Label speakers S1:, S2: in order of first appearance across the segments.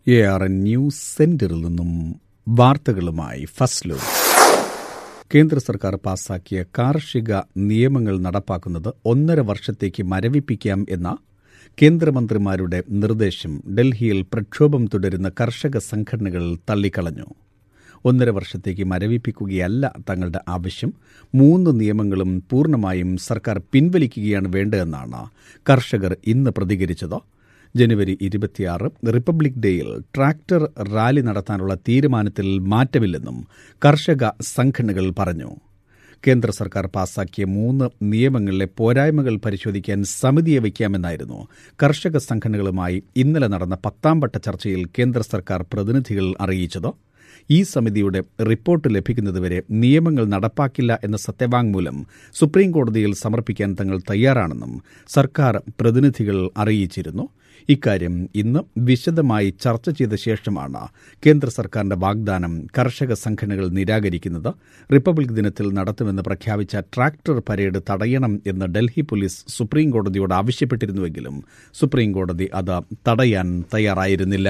S1: A R N news സെന്ററിൽ നിന്നും വാർത്തകളുമായി ഫസ്ലു കേന്ദ്ര സർക്കാർ പാസാക്കിയ കാർഷിക നിയമങ്ങൾ നടപ്പാക്കുന്നത് ഒന്നര വർഷത്തേക്ക് മരവിപ്പിക്കാം എന്ന കേന്ദ്രമന്ത്രിമാരുടെ നിർദ്ദേശം ഡൽഹിയിൽ പ്രക്ഷോഭം തുടരുന്ന കർഷക സംഘടനകൾ തള്ളിക്കളഞ്ഞു ഒന്നര വർഷത്തേക്ക് മരവിപ്പിക്കുകയല്ല തങ്ങളുടെ ആവശ്യം മൂന്ന് നിയമങ്ങളും പൂർണ്ണമായും സർക്കാർ പിൻവലിക്കുകയാണ് വേണ്ടതെന്നാണ് കർഷകർ ഇന്ന് പ്രതികരിച്ചത് ജനുവരി ഇരുപത്തിയാറ് റിപ്പബ്ലിക് ഡേയിൽ ട്രാക്ടർ റാലി നടത്താനുള്ള തീരുമാനത്തിൽ മാറ്റമില്ലെന്നും കർഷക സംഘടനകൾ പറഞ്ഞു കേന്ദ്ര സർക്കാർ പാസാക്കിയ മൂന്ന് നിയമങ്ങളിലെ പോരായ്മകൾ പരിശോധിക്കാൻ സമിതിയെ വയ്ക്കാമെന്നായിരുന്നു കർഷക സംഘടനകളുമായി ഇന്നലെ നടന്ന പത്താം വട്ട ചർച്ചയിൽ കേന്ദ്ര സർക്കാർ പ്രതിനിധികൾ അറിയിച്ചത് ഈ സമിതിയുടെ റിപ്പോർട്ട് ലഭിക്കുന്നതുവരെ നിയമങ്ങൾ നടപ്പാക്കില്ല എന്ന സത്യവാങ്മൂലം സുപ്രീംകോടതിയിൽ സമർപ്പിക്കാൻ തങ്ങൾ തയ്യാറാണെന്നും സർക്കാർ പ്രതിനിധികൾ അറിയിച്ചിരുന്നു ഇക്കാര്യം ഇന്ന് വിശദമായി ചർച്ച ചെയ്ത ശേഷമാണ് കേന്ദ്ര സർക്കാരിന്റെ വാഗ്ദാനം കർഷക സംഘടനകൾ നിരാകരിക്കുന്നത് റിപ്പബ്ലിക് ദിനത്തിൽ നടത്തുമെന്ന് പ്രഖ്യാപിച്ച ട്രാക്ടർ പരേഡ് തടയണം എന്ന് ഡൽഹി പോലീസ് സുപ്രീംകോടതിയോട് ആവശ്യപ്പെട്ടിരുന്നുവെങ്കിലും സുപ്രീംകോടതി അത് തടയാൻ തയ്യാറായിരുന്നില്ല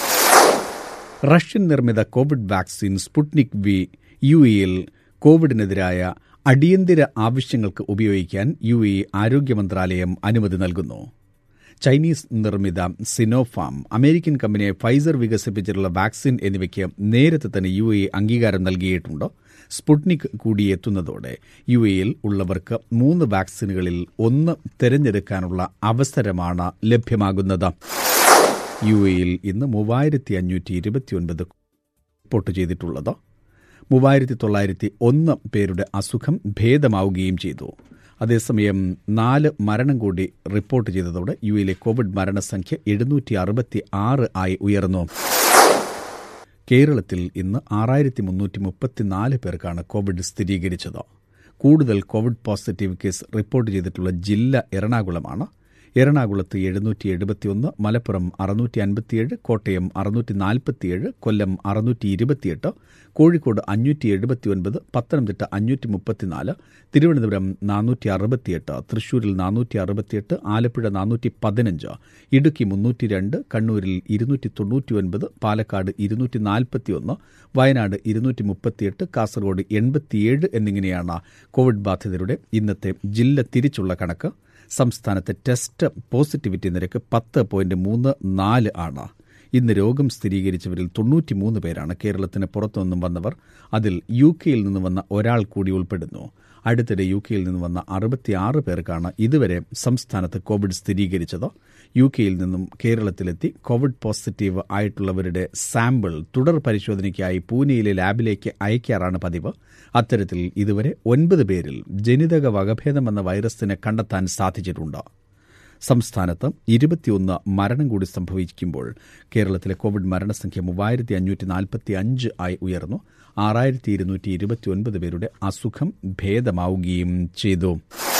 S1: റഷ്യൻ നിർമ്മിത Covid vaccine Sputnik V U എയിൽ കോവിഡിനെതിരായ അടിയന്തര ആവശ്യങ്ങൾക്ക് ഉപയോഗിക്കാൻ യു എ ആരോഗ്യ മന്ത്രാലയം അനുമതി നൽകുന്നു ചൈനീസ് നിർമ്മിത സിനോഫാം അമേരിക്കൻ കമ്പനിയെ ഫൈസർ വികസിപ്പിച്ചിട്ടുള്ള വാക്സിൻ എന്നിവയ്ക്ക് നേരത്തെ തന്നെ യു എ അംഗീകാരം നൽകിയിട്ടുണ്ട് സ്പുട്നിക് കൂടി എത്തുന്നതോടെ യു എയിൽ ഉള്ളവർക്ക് മൂന്ന് വാക്സിനുകളിൽ ഒന്ന് തിരഞ്ഞെടുക്കാനുള്ള അവസരമാണ് ലഭ്യമാകുന്നത് യു എയിൽ ഇന്ന് മൂവായിരത്തി അഞ്ഞൂറ്റി ഇരുപത്തിയൊൻപത് റിപ്പോർട്ട് ചെയ്തിട്ടുള്ളത് മൂവായിരത്തി തൊള്ളായിരത്തി ഒന്ന് പേരുടെ അസുഖം ഭേദമാവുകയും ചെയ്തു അതേസമയം നാല് മരണം കൂടി റിപ്പോർട്ട് ചെയ്തതോടെ യു എയിലെ കോവിഡ് മരണസംഖ്യ എഴുന്നൂറ്റി അറുപത്തി ആറ് ആയി ഉയർന്നു കേരളത്തിൽ ഇന്ന് ആറായിരത്തി മുന്നൂറ്റി മുപ്പത്തിനാല് പേർക്കാണ് കോവിഡ് സ്ഥിരീകരിച്ചത് കൂടുതൽ കോവിഡ് പോസിറ്റീവ് കേസ് റിപ്പോർട്ട് ചെയ്തിട്ടുള്ള ജില്ല എറണാകുളമാണ് എറണാകുളത്ത് എഴുന്നൂറ്റി എഴുപത്തിയൊന്ന് മലപ്പുറം അറുന്നൂറ്റി അൻപത്തിയേഴ് കോട്ടയം അറുന്നൂറ്റി നാൽപ്പത്തിയേഴ് കൊല്ലം അറുന്നൂറ്റി ഇരുപത്തിയെട്ട് കോഴിക്കോട് അഞ്ഞൂറ്റി എഴുപത്തിയൊൻപത് പത്തനംതിട്ട അഞ്ഞൂറ്റി മുപ്പത്തിനാല് തിരുവനന്തപുരം നാനൂറ്റി അറുപത്തിയെട്ട് തൃശൂരിൽ നാനൂറ്റി അറുപത്തിയെട്ട് ആലപ്പുഴ നാനൂറ്റി പതിനഞ്ച് ഇടുക്കി മുന്നൂറ്റി രണ്ട് കണ്ണൂരിൽ ഇരുന്നൂറ്റി തൊണ്ണൂറ്റിയൊൻപത് പാലക്കാട് ഇരുന്നൂറ്റി നാൽപ്പത്തിയൊന്ന് വയനാട് ഇരുന്നൂറ്റി മുപ്പത്തിയെട്ട് കാസർഗോഡ് എൺപത്തിയേഴ് എന്നിങ്ങനെയാണ് കോവിഡ് ബാധിതരുടെ ഇന്നത്തെ ജില്ല തിരിച്ചുള്ള കണക്ക് സംസ്ഥാനത്തെ ടെസ്റ്റ് പോസിറ്റിവിറ്റി നിരക്ക് പത്ത് പോയിന്റ് മൂന്ന് നാല് ആണ് ഇന്ന് രോഗം സ്ഥിരീകരിച്ചവരിൽ തൊണ്ണൂറ്റിമൂന്ന് പേരാണ് കേരളത്തിന് പുറത്തുനിന്നും വന്നവർ അതിൽ യു കെയിൽ നിന്ന് വന്ന ഒരാൾ കൂടി ഉൾപ്പെടുന്നു അടുത്തിടെ യു കെയിൽ നിന്ന് വന്ന അറുപത്തിയാറ് പേർക്കാണ് ഇതുവരെ സംസ്ഥാനത്ത് കോവിഡ് സ്ഥിരീകരിച്ചത് യു കെയിൽ നിന്നും കേരളത്തിലെത്തി കോവിഡ് പോസിറ്റീവ് ആയിട്ടുള്ളവരുടെ സാമ്പിൾ തുടർ പരിശോധനയ്ക്കായി പൂനെയിലെ ലാബിലേക്ക് അയക്കാറാണ് പതിവ് അത്തരത്തിൽ ഇതുവരെ ഒൻപത് പേരിൽ ജനിതക വകഭേദം എന്ന വൈറസിനെ കണ്ടെത്താൻ സാധിച്ചിട്ടുണ്ട് സംസ്ഥാനത്ത് ഇരുപത്തിയൊന്ന് മരണം കൂടി സംഭവിക്കുമ്പോൾ കേരളത്തിലെ കോവിഡ് മരണസംഖ്യ മൂവായിരത്തി അഞ്ഞൂറ്റി നാൽപ്പത്തി അഞ്ച് ആയി ഉയർന്നു ആറായിരത്തി ഇരുന്നൂറ്റി ഇരുപത്തിയൊൻപത് പേരുടെ അസുഖം ഭേദമാവുകയും ചെയ്തു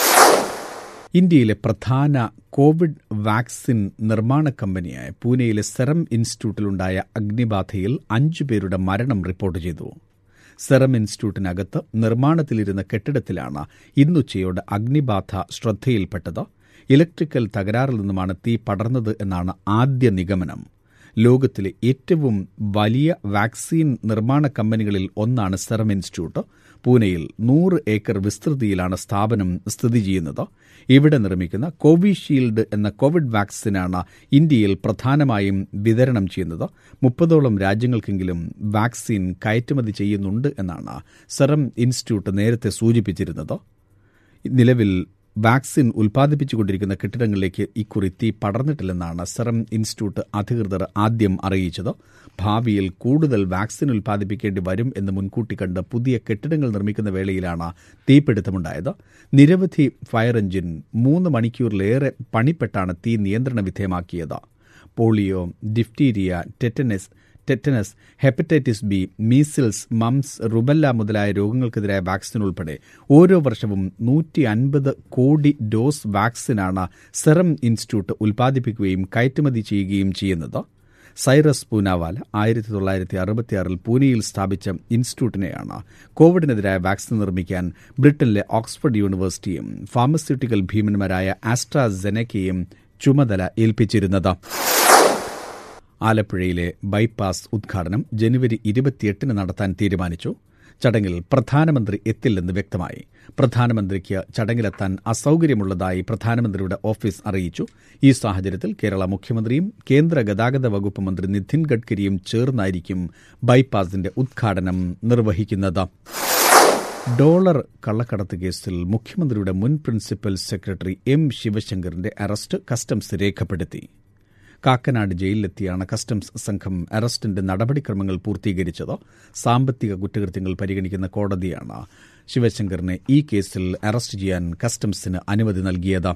S1: ഇന്ത്യയിലെ പ്രധാന കോവിഡ് വാക്സിൻ നിർമ്മാണ കമ്പനിയായ പൂനെയിലെ സെറം ഇൻസ്റ്റിറ്റ്യൂട്ടിലുണ്ടായ അഗ്നിബാധയിൽ അഞ്ചു പേരുടെ മരണം റിപ്പോർട്ട് ചെയ്തു സെറം ഇൻസ്റ്റിറ്റ്യൂട്ടിനകത്ത് നിർമ്മാണത്തിലിരുന്ന കെട്ടിടത്തിലാണ് ഇന്നുച്ചയോടെ അഗ്നിബാധ ശ്രദ്ധയിൽപ്പെട്ടത് ഇലക്ട്രിക്കൽ തകരാറിൽ നിന്നുമാണ് തീ പടർന്നത് എന്നാണ് ആദ്യ നിഗമനം ലോകത്തിലെ ഏറ്റവും വലിയ വാക്സിൻ നിർമ്മാണ കമ്പനികളിൽ ഒന്നാണ് സെറം ഇൻസ്റ്റിറ്റ്യൂട്ട് പൂനെയിൽ നൂറ് ഏക്കർ വിസ്തൃതിയിലാണ് സ്ഥാപനം സ്ഥിതി ചെയ്യുന്നത് ഇവിടെ നിർമ്മിക്കുന്ന കോവിഷീൽഡ് എന്ന കോവിഡ് വാക്സിനാണ് ഇന്ത്യയിൽ പ്രധാനമായും വിതരണം ചെയ്യുന്നത് മുപ്പതോളം രാജ്യങ്ങൾക്കെങ്കിലും വാക്സിൻ കയറ്റുമതി ചെയ്യുന്നുണ്ട് എന്നാണ് സെറം ഇൻസ്റ്റിറ്റ്യൂട്ട് നേരത്തെ സൂചിപ്പിച്ചിരുന്നത് നിലവിൽ വാക്സിൻ ഉൽപ്പാദിപ്പിച്ചുകൊണ്ടിരിക്കുന്ന കെട്ടിടങ്ങളിലേക്ക് ഇക്കുറി തീ പടർന്നിട്ടില്ലെന്നാണ് സെറം ഇൻസ്റ്റിറ്റ്യൂട്ട് അധികൃതർ ആദ്യം അറിയിച്ചത് ഭാവിയിൽ കൂടുതൽ വാക്സിൻ ഉൽപ്പാദിപ്പിക്കേണ്ടി വരും എന്ന് മുൻകൂട്ടി കണ്ട് പുതിയ കെട്ടിടങ്ങൾ നിർമ്മിക്കുന്ന വേളയിലാണ് തീപിടുത്തമുണ്ടായത് നിരവധി ഫയർ എഞ്ചിൻ മൂന്ന് മണിക്കൂറിലേറെ പണിപ്പെട്ടാണ് തീ നിയന്ത്രണ വിധേയമാക്കിയത് polio diphtheria tetanus tetanus hepatitis B measles mumps rubella മുതലായ രോഗങ്ങൾക്കെതിരായ വാക്സിൻ ഉൾപ്പെടെ ഓരോ വർഷവും നൂറ്റി അൻപത് കോടി ഡോസ് വാക്സിനാണ് സെറം ഇൻസ്റ്റിറ്റ്യൂട്ട് ഉൽപ്പാദിപ്പിക്കുകയും കയറ്റുമതി ചെയ്യുകയും ചെയ്യുന്നത് സൈറസ് പൂനാവാല ആയിരത്തി തൊള്ളായിരത്തി അറുപത്തിയാറിൽ പൂനെയിൽ സ്ഥാപിച്ച ഇൻസ്റ്റിറ്റ്യൂട്ടിനെയാണ് കോവിഡിനെതിരായ വാക്സിൻ നിർമ്മിക്കാൻ ബ്രിട്ടനിലെ ഓക്സ്ഫോർഡ് യൂണിവേഴ്സിറ്റിയും ഫാർമസ്യൂട്ടിക്കൽ ഭീമന്മാരായ ആസ്ട്രാസെനക്കയും ചുമതല ഏൽപ്പിച്ചിരുന്നത് ആലപ്പുഴയിലെ ബൈപ്പാസ് ഉദ്ഘാടനം ജനുവരി ഇരുപത്തിയെട്ടിന് നടത്താൻ തീരുമാനിച്ചു ചടങ്ങിൽ പ്രധാനമന്ത്രി എത്തില്ലെന്ന് വ്യക്തമായി പ്രധാനമന്ത്രിക്ക് ചടങ്ങിലെത്താൻ അസൌകര്യമുള്ളതായി പ്രധാനമന്ത്രിയുടെ ഓഫീസ് അറിയിച്ചു ഈ സാഹചര്യത്തിൽ കേരള മുഖ്യമന്ത്രിയും കേന്ദ്ര ഗതാഗത വകുപ്പ് മന്ത്രി നിതിൻ ഗഡ്കരിയും ചേർന്നായിരിക്കും ബൈപ്പാസിന്റെ ഉദ്ഘാടനം നിർവഹിക്കുന്നത് ഡോളർ കള്ളക്കടത്ത് കേസിൽ മുഖ്യമന്ത്രിയുടെ മുൻ പ്രിൻസിപ്പൽ സെക്രട്ടറി എം ശിവശങ്കറിന്റെ അറസ്റ്റ് കസ്റ്റംസ് രേഖപ്പെടുത്തി കാക്കനാട് ജയിലിലെത്തിയാണ് കസ്റ്റംസ് സംഘം അറസ്റ്റിന്റെ നടപടിക്രമങ്ങൾ പൂർത്തീകരിച്ചത് സാമ്പത്തിക കുറ്റകൃത്യങ്ങൾ പരിഗണിക്കുന്ന കോടതിയാണ് ശിവശങ്കറിനെ ഈ കേസിൽ അറസ്റ്റ് ചെയ്യാൻ കസ്റ്റംസിന് അനുമതി നൽകിയത്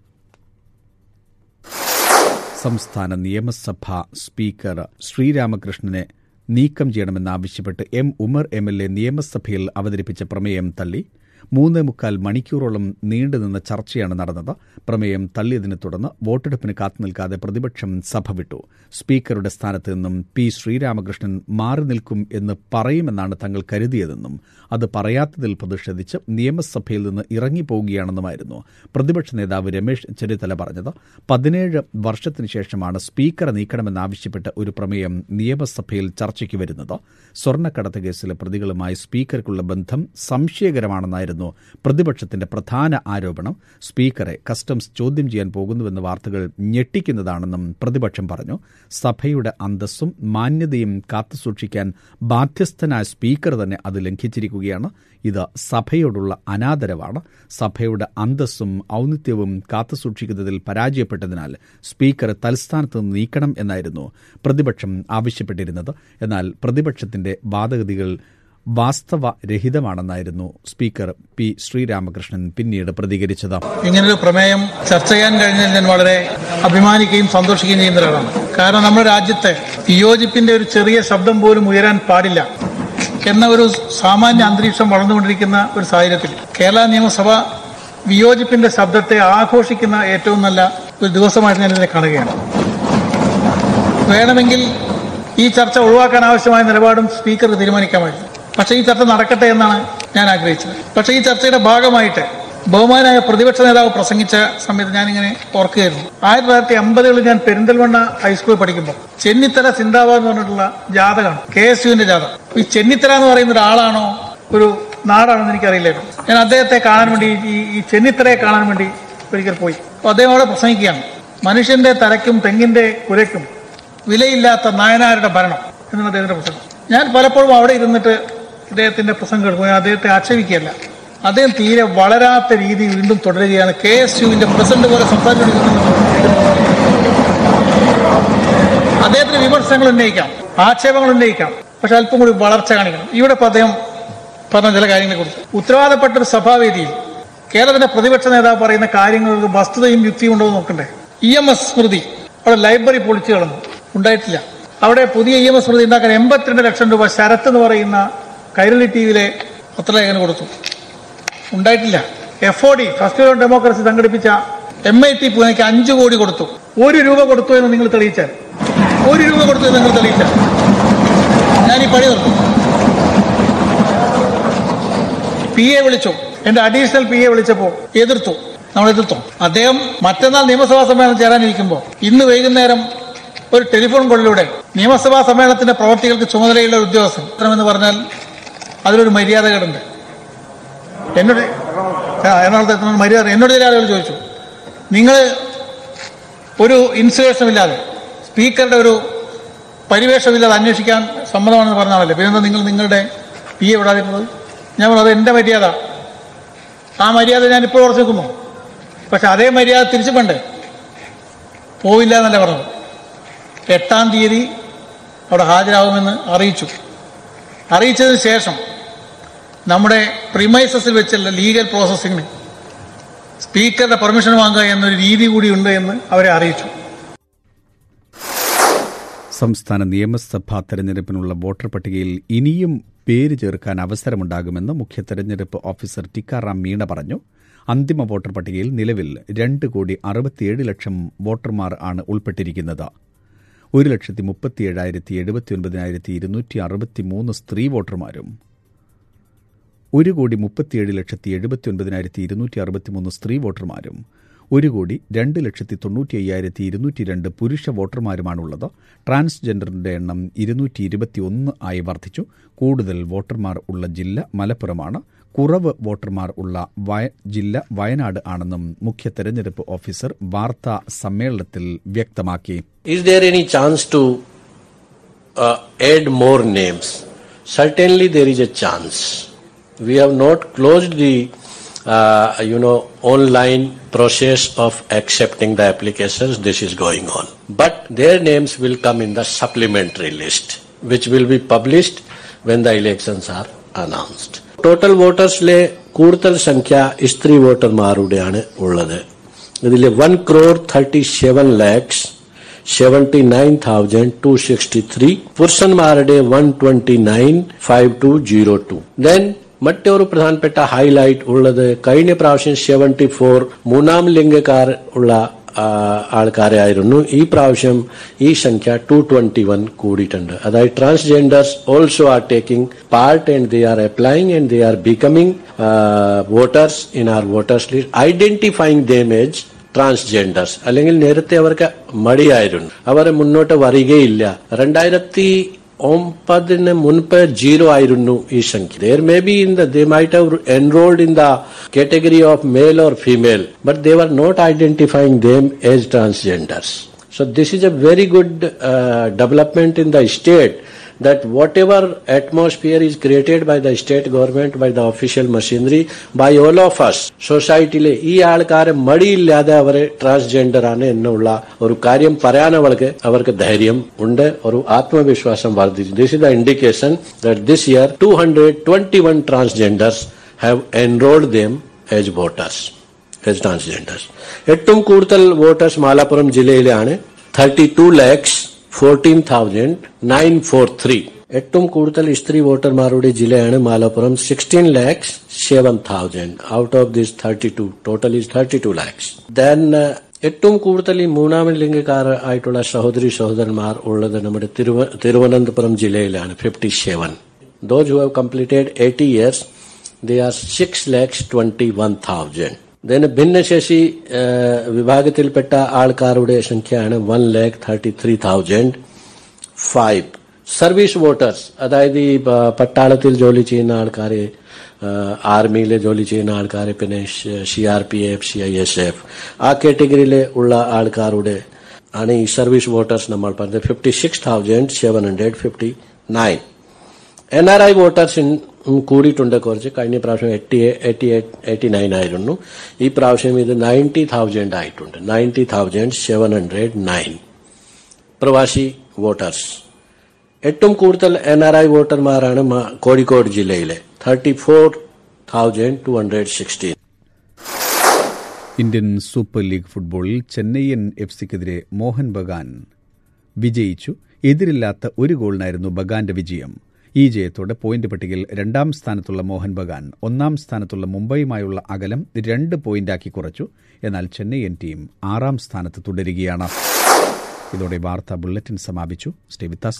S1: സംസ്ഥാന നിയമസഭാ സ്പീക്കർ ശ്രീരാമകൃഷ്ണനെ നീക്കം ചെയ്യണമെന്നാവശ്യപ്പെട്ട് M Umar M L A നിയമസഭയിൽ അവതരിപ്പിച്ച പ്രമേയം തള്ളി മൂന്നേ മുക്കാൽ മണിക്കൂറോളം നീണ്ടുനിന്ന ചർച്ചയാണ് നടന്നത് പ്രമേയം തള്ളിയതിനെ തുടർന്ന് വോട്ടെടുപ്പിന് കാത്തുനിൽക്കാതെ പ്രതിപക്ഷം സഭ വിട്ടു സ്പീക്കറുടെ സ്ഥാനത്ത് നിന്നും പി ശ്രീരാമകൃഷ്ണൻ മാറി നിൽക്കും എന്ന് പറയുമെന്നാണ് തങ്ങൾ കരുതിയതെന്നും അത് പറയാത്തതിൽ പ്രതിഷേധിച്ച് നിയമസഭയിൽ നിന്ന് ഇറങ്ങിപ്പോവുകയാണെന്നുമായിരുന്നു പ്രതിപക്ഷ നേതാവ് രമേശ് ചെന്നിത്തല പറഞ്ഞത് പതിനേഴ് വർഷത്തിനു ശേഷമാണ് സ്പീക്കറെ നീക്കണമെന്നാവശ്യപ്പെട്ട് ഒരു പ്രമേയം നിയമസഭയിൽ ചർച്ചയ്ക്ക് വരുന്നത് സ്വർണ്ണക്കടത്ത് കേസിലെ പ്രതികളുമായി സ്പീക്കർക്കുള്ള ബന്ധം സംശയകരമാണെന്നായിരുന്നു പ്രതിപക്ഷത്തിന്റെ പ്രധാന ആരോപണം സ്പീക്കറെ കസ്റ്റംസ് ചോദ്യം ചെയ്യാൻ പോകുന്നുവെന്ന വാർത്തകൾ ഞെട്ടിക്കുന്നതാണെന്നും പ്രതിപക്ഷം പറഞ്ഞു സഭയുടെ അന്തസ്സും മാന്യതയും കാത്തുസൂക്ഷിക്കാൻ ബാധ്യസ്ഥനായ സ്പീക്കർ തന്നെ അത് ലംഘിച്ചിരിക്കുകയാണ് ഇത് സഭയോടുള്ള അനാദരവാണ് സഭയുടെ അന്തസ്സും ഔന്നിത്യവും കാത്തുസൂക്ഷിക്കുന്നതിൽ പരാജയപ്പെട്ടതിനാൽ സ്പീക്കറെ തൽസ്ഥാനത്ത് നിന്ന് നീക്കണം എന്നായിരുന്നു പ്രതിപക്ഷം ആവശ്യപ്പെട്ടിരുന്നത് എന്നാൽ പ്രതിപക്ഷത്തിന്റെ വാദഗതികൾ വാസ്തവരഹിതമാണെന്നായിരുന്നു സ്പീക്കർ പി ശ്രീരാമകൃഷ്ണൻ പിന്നീട് പ്രതികരിച്ചത്
S2: ഇങ്ങനൊരു പ്രമേയം ചർച്ച ചെയ്യാൻ കഴിഞ്ഞതിൽ ഞാൻ വളരെ അഭിമാനിക്കുകയും സന്തോഷിക്കുകയും ചെയ്യുന്ന ഒരാളാണ് കാരണം നമ്മുടെ രാജ്യത്തെ വിയോജിപ്പിന്റെ ഒരു ചെറിയ ശബ്ദം പോലും ഉയരാൻ പാടില്ല എന്ന ഒരു സാമാന്യ അന്തരീക്ഷം വളർന്നുകൊണ്ടിരിക്കുന്ന ഒരു സാഹചര്യത്തിൽ കേരള നിയമസഭ വിയോജിപ്പിന്റെ ശബ്ദത്തെ ആഘോഷിക്കുന്ന ഏറ്റവും നല്ല ഒരു ദിവസമായിട്ട് ഞാൻ ഇതിനെ കാണുകയാണ് വേണമെങ്കിൽ ഈ ചർച്ച ഒഴിവാക്കാൻ ആവശ്യമായ നിലപാടും സ്പീക്കർ തീരുമാനിക്കാമായിരുന്നു പക്ഷേ ഈ ചർച്ച നടക്കട്ടെ എന്നാണ് ഞാൻ ആഗ്രഹിച്ചത് പക്ഷേ ഈ ചർച്ചയുടെ ഭാഗമായിട്ട് ബഹുമാനായ പ്രതിപക്ഷ നേതാവ് പ്രസംഗിച്ച സമയത്ത് ഞാനിങ്ങനെ ഓർക്കുകയായിരുന്നു ആയിരത്തി തൊള്ളായിരത്തി അമ്പതുകളിൽ ഞാൻ പെരിന്തൽമണ്ണ ഹൈസ്കൂളിൽ പഠിക്കുമ്പോൾ ചെന്നിത്തല സിന്ദാബാദ് എന്ന് പറഞ്ഞിട്ടുള്ള ജാഥ കാണും കെ എസ് യുവിന്റെ ജാഥ ഈ ചെന്നിത്തല എന്ന് പറയുന്ന ഒരാളാണോ ഒരു നാടാണെന്ന് എനിക്കറിയില്ലായിരുന്നു ഞാൻ അദ്ദേഹത്തെ കാണാൻ വേണ്ടി ഈ ഈ ചെന്നിത്തലയെ കാണാൻ വേണ്ടി ഒരിക്കൽ പോയി അപ്പോൾ അദ്ദേഹം അവിടെ പ്രസംഗിക്കുകയാണ് മനുഷ്യന്റെ തലയ്ക്കും തെങ്ങിന്റെ കുരയ്ക്കും വിലയില്ലാത്ത നായനാരുടെ ഭരണം എന്നാണ് അദ്ദേഹത്തിന്റെ പ്രസംഗം ഞാൻ പലപ്പോഴും അവിടെ ഇരുന്നിട്ട് ഇദ്ദേഹത്തിന്റെ പ്രസംഗം കേൾക്കും ഞാൻ അദ്ദേഹത്തെ ആക്ഷേപിക്കുകയല്ല അദ്ദേഹം തീരെ വളരാത്ത രീതി വീണ്ടും തുടരുകയാണ് കെ എസ് യുവിന്റെ പ്രസിഡന്റ് പോലെ സംസാരിച്ചുകൊണ്ടിരിക്കുന്നത് അദ്ദേഹത്തിന് വിമർശനങ്ങൾ ഉന്നയിക്കാം ആക്ഷേപങ്ങൾ ഉന്നയിക്കാം പക്ഷെ അല്പം കൂടി വളർച്ച കാണിക്കണം ഇവിടെ ഇപ്പൊ അദ്ദേഹം പറഞ്ഞ ചില കാര്യങ്ങളെ കുറിച്ച് ഉത്തരവാദപ്പെട്ട ഒരു സഭാവേദിയിൽ കേരളത്തിന്റെ പ്രതിപക്ഷ നേതാവ് പറയുന്ന കാര്യങ്ങൾക്ക് വസ്തുതയും യുക്തിയും ഉണ്ടോ എന്ന് നോക്കണ്ടേ ഇ എം എസ് സ്മൃതി അവിടെ ലൈബ്രറി പൊളിച്ചു കളഞ്ഞു ഉണ്ടായിട്ടില്ല അവിടെ പുതിയ ഇ എം എസ് സ്മൃതി ഉണ്ടാക്കാൻ എൺപത്തിരണ്ട് ലക്ഷം രൂപ ശരത്ത് എന്ന് പറയുന്ന കൈരളി ടി വിയിലെ പത്രലേഖനം കൊടുത്തു ഉണ്ടായിട്ടില്ല F O D first on democracy സംഘടിപ്പിച്ച എം ഐ ടി പൂനെക്ക് അഞ്ചു കോടി കൊടുത്തു ഒരു രൂപ കൊടുത്തു എന്ന് നിങ്ങൾ തെളിയിച്ചാൽ ഒരു രൂപ കൊടുത്തു എന്ന് നിങ്ങൾ തെളിയിച്ചാൽ ഞാൻ ഈ പണി നിർത്തും പി എ വിളിച്ചു എന്റെ അഡീഷണൽ പി എ വിളിച്ചപ്പോ എതിർത്തു നമ്മൾ എതിർത്തു അദ്ദേഹം മറ്റന്നാൾ നിയമസഭാ സമ്മേളനം ചേരാനിരിക്കുമ്പോൾ ഇന്ന് വൈകുന്നേരം ഒരു ടെലിഫോൺ കോളിലൂടെ നിയമസഭാ സമ്മേളനത്തിന്റെ പ്രവർത്തികൾക്ക് ചുമതലയുള്ള ഒരു ഉദ്യോഗസ്ഥൻ എന്ന് പറഞ്ഞാൽ അതിലൊരു മര്യാദകളുണ്ട് എന്നോട് ആ, എറണാകുളത്ത് എത്തുന്ന മര്യാദ എന്നോട് ചില ആളുകൾ ചോദിച്ചു നിങ്ങൾ ഒരു ഇൻസുലേഷനുമില്ലാതെ സ്പീക്കറുടെ ഒരു പരിവേഷമില്ലാതെ അന്വേഷിക്കാൻ സമ്മതമാണെന്ന് പറഞ്ഞാണല്ലോ പിന്നെന്താ നിങ്ങൾ നിങ്ങളുടെ പി എ വിടാതിരുന്നത് ഞാൻ പറഞ്ഞു അത് എൻ്റെ മര്യാദ ആ മര്യാദ ഞാൻ ഇപ്പോൾ ഉറച്ചു നിൽക്കുന്നു പക്ഷെ അതേ മര്യാദ തിരിച്ചു പണ്ടേ പോവില്ല എന്നല്ല പറഞ്ഞത് എട്ടാം തീയതി അവിടെ ഹാജരാകുമെന്ന് അറിയിച്ചു അറിയിച്ചതിന് ശേഷം നമ്മുടെ പ്രിമൈസസിൽ വെച്ചുള്ള ലീഗൽ പ്രോസസ്സിങ്ങിന് സ്പീക്കറുടെ പെർമിഷൻ വാങ്ങുക എന്നൊരു രീതി കൂടിയുണ്ട് എന്ന് അവരെ അറിയിച്ചു
S1: സംസ്ഥാന നിയമസഭാ തെരഞ്ഞെടുപ്പിനുള്ള വോട്ടർ പട്ടികയിൽ ഇനിയും പേര് ചേർക്കാൻ അവസരമുണ്ടാകുമെന്ന് മുഖ്യ തെരഞ്ഞെടുപ്പ് ഓഫീസർ ടിക്കാറാം മീണ പറഞ്ഞു അന്തിമ വോട്ടർ പട്ടികയിൽ നിലവിൽ രണ്ട് കോടി അറുപത്തിയേഴ് ലക്ഷം വോട്ടർമാർ ആണ് ഉൾപ്പെട്ടിരിക്കുന്നത് ഒരു ലക്ഷത്തി മുപ്പത്തിയേഴായിരത്തി എഴുപത്തിയൊൻപതിനായിരത്തി ഇരുന്നൂറ്റി അറുപത്തിമൂന്ന് സ്ത്രീ വോട്ടർമാരും ഒരു കോടി മുപ്പത്തിയേഴ് ലക്ഷത്തി എഴുപത്തിയൊൻപതിനായിരത്തി ഇരുന്നൂറ്റി അറുപത്തിമൂന്ന് സ്ത്രീ വോട്ടർമാരും ഒരു കോടി രണ്ട് ലക്ഷത്തി തൊണ്ണൂറ്റി അയ്യായിരത്തി ഇരുന്നൂറ്റി രണ്ട് പുരുഷ വോട്ടർമാരുമാണുള്ളത് ട്രാൻസ്ജെൻഡറിന്റെ എണ്ണം ഇരുന്നൂറ്റി ഇരുപത്തിയൊന്ന് ആയി വർദ്ധിച്ചു കൂടുതൽ വോട്ടർമാർ ഉള്ള ജില്ല മലപ്പുറമാണ് കുറവ് വോട്ടർമാർ ഉള്ള ജില്ല വയനാട് ആണെന്നും മുഖ്യ തെരഞ്ഞെടുപ്പ് ഓഫീസർ വാർത്താ സമ്മേളനത്തിൽ വ്യക്തമാക്കി
S3: Is there any chance to uh, add more names? Certainly, there is a chance. We have not closed the, uh, you know, online process of accepting the applications. This is going on, but their names will come in the supplementary list, which will be published when the elections are announced. Total വോട്ടേഴ്സിലെ കൂടുതൽ സംഖ്യ സ്ത്രീ വോട്ടർമാരുടെയാണ് ഉള്ളത് ഇതിൽ one crore thirty seven lakhs seventy nine thousand two sixty three പുരുഷന്മാരുടെ one twenty nine five two zero two then മറ്റൊരു പ്രധാനപ്പെട്ട ഹൈലൈറ്റ് ഉള്ളത് കഴിഞ്ഞ പ്രാവശ്യം സെവൻറ്റി ഫോർ മൂന്നാം ലിംഗക്കാർ ഉള്ള ആൾക്കാരായിരുന്നു ഈ പ്രാവശ്യം ഈ സംഖ്യ ടു ട്വന്റി വൺ കൂടിയിട്ടുണ്ട് അതായത് transgenders also are taking part and they are applying and they are becoming voters in our voters list identifying them as transgenders അല്ലെങ്കിൽ നേരത്തെ അവർക്ക് മടിയായിരുന്നു അവർ മുന്നോട്ട് വരികയില്ല രണ്ടായിരത്തി ഒമ്പതിന് മുൻപ് ജീറോ ആയിരുന്നു ഈ സംഖ്യ there may be in the they might have enrolled in the category of male or female but they are not identifying them as transgenders So this is a very good uh, development in the state that whatever atmosphere is created by the state government, by the official machinery, by all of us, സൊസൈറ്റിയിലെ ഈ ആൾക്കാരെ മടിയില്ലാതെ അവരെ transgender ആണ് എന്നുള്ള ഒരു കാര്യം പറയാൻ അവർക്ക് അവർക്ക് ധൈര്യം ഉണ്ട് ഒരു ആത്മവിശ്വാസം വർദ്ധിച്ചു this is the indication that this year two hundred twenty one transgenders have enrolled them as voters as transgenders ഏറ്റവും കൂടുതൽ വോട്ടേഴ്സ് മാലാപ്പുറം ജില്ലയിലാണ് thirty two lakhs fourteen thousand nine four three ഏറ്റവും കൂടുതൽ സ്ത്രീ വോട്ടർമാരുടെ ജില്ലയാണ് Malappuram sixteen lakhs seven thousand out of this thirty two total is thirty two lakhs then ഏറ്റവും കൂടുതൽ ഈ മൂന്നാം ലിംഗക്കാർ ആയിട്ടുള്ള സഹോദരി സഹോദരന്മാർ ഉള്ളത് നമ്മുടെ തിരുവനന്തപുരം ജില്ലയിലാണ് fifty seven those who have completed eighty years they are six lakhs twenty one thousand then ഭിന്നശേഷി വിഭാഗത്തിൽപ്പെട്ട ആൾക്കാരുടെ സംഖ്യയാണ് one lakh thirty three thousand five service voters അതായത് ഈ പട്ടാളത്തിൽ ജോലി ചെയ്യുന്ന ആൾക്കാരെ ആർമിയിൽ ജോലി ചെയ്യുന്ന ആൾക്കാരെ പിന്നെ C R P F C I S F ആ കാറ്റഗറിയിൽ ഉള്ള ആൾക്കാരുടെ ആണ് ഈ സർവീസ് വോട്ടേഴ്സ് നമ്മൾ പറഞ്ഞത് fifty six thousand seven hundred fifty nine N R I voters കൂടിയിട്ടുണ്ട് കുറച്ച് കഴിഞ്ഞ പ്രാവശ്യം എയ്റ്റി എയ്റ്റി എയ്റ്റി നയൻ ആയിരുന്നു ഈ പ്രാവശ്യം ഇത് നയൻറ്റി തൗസൻഡ് ആയിട്ടുണ്ട് ninety thousand seven hundred nine പ്രവാസി വോട്ടേഴ്സ് ഏറ്റവും കൂടുതൽ എൻ ആർ ഐ വോട്ടർമാരാണ് കോഴിക്കോട് ജില്ലയിലെ thirty four thousand two hundred sixteen
S1: Indian super league ഫുട്ബോളിൽ ചെന്നൈയൻ എഫ് സിക്കെതിരെ മോഹൻ ബഗാൻ വിജയിച്ചു എതിരില്ലാത്ത ഒരു ഗോളിനായിരുന്നു ബഗാന്റെ വിജയം ഈ ജയത്തോടെ പോയിന്റ് പട്ടികയിൽ രണ്ടാം സ്ഥാനത്തുള്ള മോഹൻ ബഗാൻ ഒന്നാം സ്ഥാനത്തുള്ള മുംബൈയുമായുള്ള അകലം രണ്ട് പോയിന്റാക്കി കുറച്ചു എന്നാൽ ചെന്നൈയൻ ടീം ആറാം സ്ഥാനത്ത് തുടരുകയാണ് ഇതോടെ വാർത്താ ബുള്ളറ്റിൻ സമാപിച്ചു സ്റ്റേ വിത്ത്